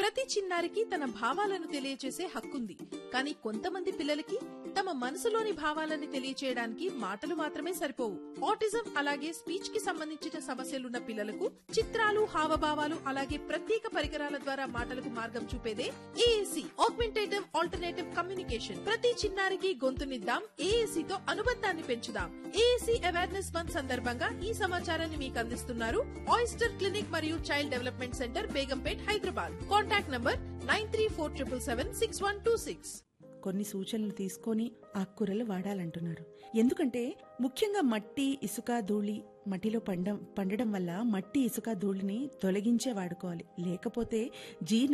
ప్రతి చిన్నారికి తన భావాలను తెలియచేసే హక్కుంది కానీ కొంతమంది పిల్లలకి తమ మనసులోని భావాలని తెలియచేయడానికి మాటలు మాత్రమే సరిపోవు ఆటిజం అలాగే స్పీచ్ కి సంబంధించిన సమస్యలున్న పిల్లలకు చిత్రాలు హావభావాలు అలాగే ప్రత్యేక పరికరాల ద్వారా మాటలకు మార్గం చూపేదే ఏఏసీ ఆగ్మెంటేటివ్ ఆల్టర్నేటివ్ కమ్యూనికేషన్ ప్రతి చిన్నారికి గొంతునిద్దాం ఏఏసీ తో అనుబంధాన్ని పెంచుదాం ఏఏసీ అవేర్నెస్ మంత్ సందర్భంగా ఈ సమాచారాన్ని మీకు అందిస్తున్నారు ఆయిస్టర్ క్లినిక్ మరియు child development centre Begumpet Hyderabad contact number nine three four triple seven six one two six కొన్ని సూచనలు తీసుకొని ఆకుకూరలు వాడాలంటున్నారు ఎందుకంటే ముఖ్యంగా మట్టి ఇసుక ధూళి మట్టిలో పండం పండడం వల్ల మట్టి ఇసుక ధూళిని తొలగించే వాడుకోవాలి లేకపోతే జీర్ణ